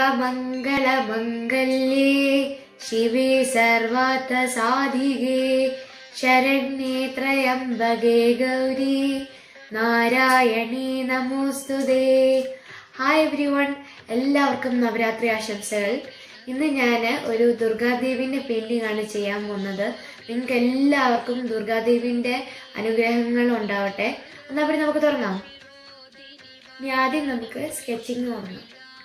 സർവമംഗളമംഗല്യേ ശിവേ സർവാർത്ഥസാധികേ ശരണ്യേ ത്രയംബകേ ഗൗരി നാരായണീ നമോസ്തുതേ hi every one എല്ലാവർക്കും നവരാത്രി ആശംസകൾ ഇന്ന് ഞാൻ ഒരു ദുർഗാദേവിന്റെ പെയിന്റിംഗ് ആണ് ചെയ്യാൻ പോകുന്നത് നിങ്ങൾക്ക് എല്ലാവർക്കും ദുർഗാദേവിന്റെ അനുഗ്രഹങ്ങൾ ഉണ്ടാവട്ടെ എന്നാൽ പിന്നെ നമുക്ക് തുടങ്ങാം ഇനി ആദ്യം നമുക്ക് സ്കെച്ചിങ് തുടങ്ങാം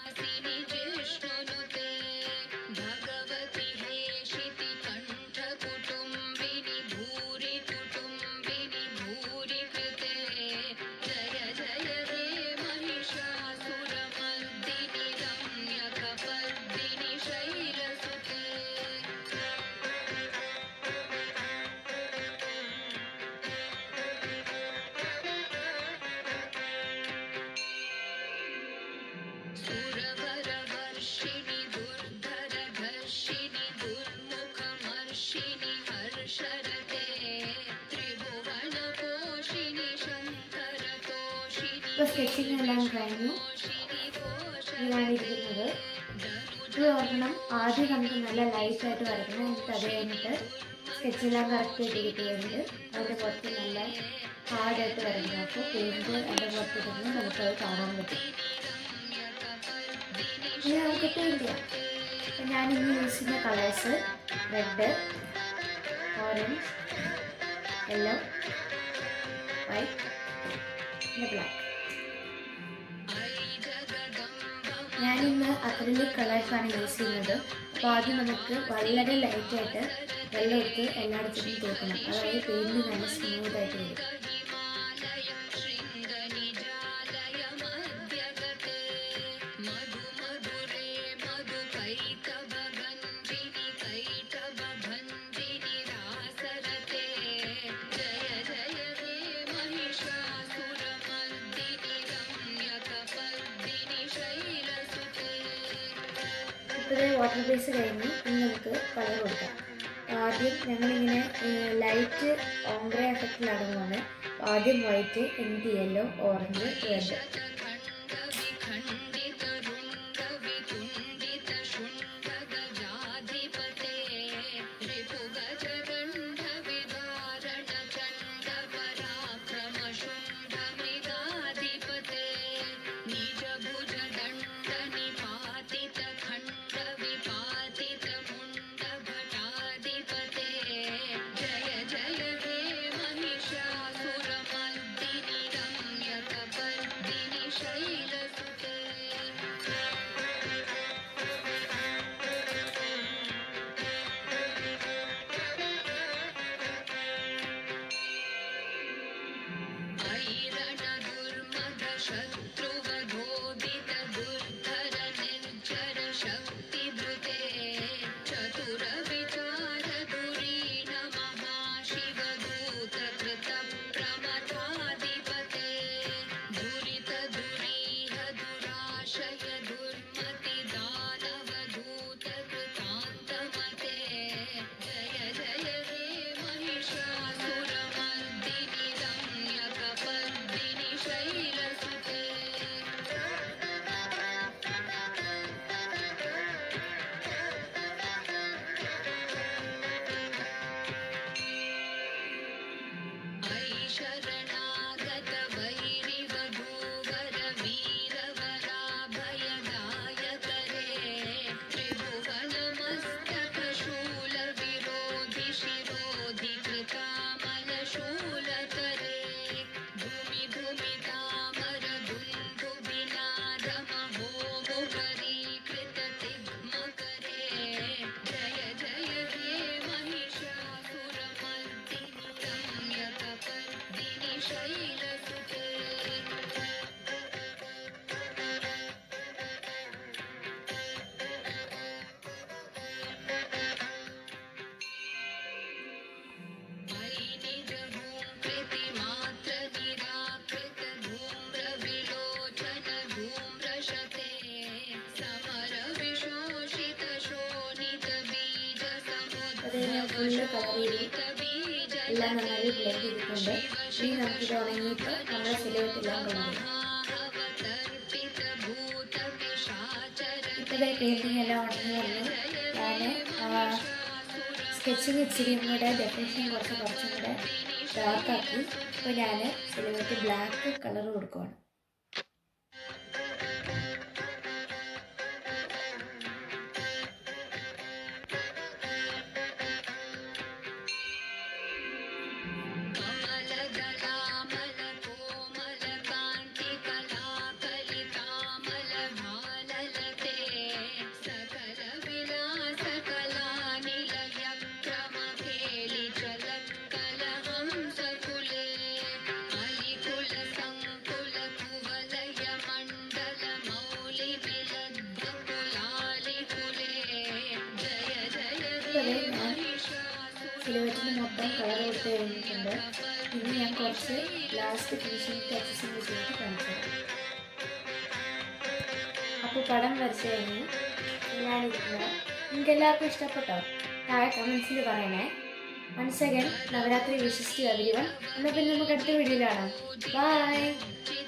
सुरवरवर्षिणि दुर्धरघर्षिणि दुर्मुखमर्षिणि हर्षरते त्रिभुवनपोषिणि शङ्करतोषिणि ഇപ്പോൾ സ്കെച്ചിങ് എല്ലാം കഴിഞ്ഞു ഇതാണ് ഇരിക്കുന്നത് ഇത് ഓർക്കണം ആദ്യം നമുക്ക് നല്ല ലൈറ്റ് ആയിട്ട് വരയ്ക്കണം എന്നിട്ട് അത് കഴിഞ്ഞിട്ട് സ്കെച്ചെല്ലാം കറക്റ്റ് ആയിട്ട് കിട്ടിയുണ്ട് അതിൻ്റെ പുറത്ത് നല്ല ഹാർഡായിട്ട് വരയ്ക്കണം അപ്പോൾ പെയിൻറ്റ് അതിൻ്റെ പുറത്ത് ഇടുമ്പോൾ നമുക്കത് കാണാൻ പറ്റും ഇനി നമുക്ക് പെയിൻറ്റ് ചെയ്യാം അപ്പം ഞാൻ ഇന്ന് യൂസ് ചെയ്യുന്ന colours red orange yellow white പിന്നെ ബ്ലാക്ക് ഞാനിന്ന് അക്രലിക് കളേഴ്സാണ് യൂസ് ചെയ്യുന്നത് അപ്പോൾ ആദ്യം നമുക്ക് വളരെ ലൈറ്റായിട്ട് വെള്ളം എടുത്ത് എല്ലായിടത്തും തൂക്കണം അതായത് പെയിൻറ്റ് നല്ല സ്മൂത്ത് ആയിട്ട് വരും मधुमधुरे मधुकैटभञ्जिनि कैटभञ्जिनि रासरते जय जय हे महिषासुरमर्दिनि रम्यकपर्दिनि शैलसुते ഇപ്പോൾ വാട്ടർ ബേസ് കഴിഞ്ഞ് ഇനി നമുക്ക് കളർ കൊടുക്കാം ആദ്യം ഞങ്ങളിങ്ങനെ ലൈറ്റ് ഓംബ്ര എഫക്റ്റിലാണ് പോകുന്നത് ആദ്യം വൈറ്റ് എന്നിട്ട് യെല്ലോ ഓറഞ്ച് റെഡ് खण्डविखण्डितरुण्डवितुण्डितशुण्डगजाधिपते रिपुगजगण्डविदारणचण्डपराक्रमशुण्डमृगाधिपते निजभुजदण्डनिपातितखण्डविपातितमुण्डभटाधिपते जय जय हे महिषासुरमर्दिनि रम्यकपर्दिनि शैलसुते ऐरणदुर्मदशत्रुवधोदित दुर्धर निर्जर शक्तिभृते चतुरविचार दुरीन महाशिवदूत कृत प्रमथाधिपते दुरित दुरीह दुराशय दुर्मति दानवधूत कृतान्तमते जय जय हे महिषासुरमर्दिनि रम्यकपर्दिनि शैलसुते ऐ शरणागत वैरिवधूवर वीरवराभयदायकरे त्रिभुवनमस्तकशूलविरोधि शिरोधि कृतामलशूलकरे भूमि भूमितामर दुन्दुभिनादमहोमुखरीकृततिग्मकरे जय जय हे महिषासुरमर्दिनि रम्यकपर्दिनि शैलसुते कृतिमात्र निराकृत धूम्रविलोचन धूम्रशते समर विशोषित शोणित बीज അത് ഞാൻ ഫുള്ള് കളർ ചെയ്തു बीज എല്ലാം നന്നായി ബ്ലെൻഡ് ചെയ്തിട്ടുണ്ട് ഇനി നമുക്കിത് ഉണങ്ങിയിട്ട് നമ്മുടെ സിലവട്ടെല്ലാം കൊണ്ടുവരും ഇത് പെയിൻറ്റിങ് എല്ലാം ഉണങ്ങി വന്നു ഞാൻ സ്കെച്ചിങ് ഇച്ചിരിയും കൂടെ ഡെഫിനേഷൻ കുറച്ച് കുറച്ചും കൂടെ ഡാർക്കാക്കി അപ്പോൾ ഞാൻ സിലിവറ്റ് ബ്ലാക്ക് കളർ കൊടുക്കുവാണ് कमलदलामलकोमलकान्तिकलाकलितामलभाललते सकलविलासकलानिलयक्रमकेलिचलत्कलहंसकुले अलिकुलसङ्कुलकुवलयमण्डलमौलिविलग्धकुलालिकुले जय जय അതുപോലെ ഞാൻ സിലിവറ്റിന് മൊത്തം കളർ കൊടുത്ത് കഴിഞ്ഞിട്ടുണ്ട് ഇനി ഞാൻ കുറച്ച് ലാസ്റ്റ് ഫിനിഷിംഗ് ടച്ചസും ചെയ്തിട്ട് കാണിച്ചു അപ്പോൾ പടം വരച്ച് കഴിഞ്ഞ് എല്ലാം ഇരിക്കുന്നത് നിങ്ങൾക്ക് എല്ലാവർക്കും ഇഷ്ടപ്പെട്ടോ താഴെ കമൻസിൽ പറയണേ once again Navaratri wishes everyone എന്നാൽ പിന്നെ നമുക്ക് അടുത്ത വീഡിയോയിൽ കാണാം ബൈ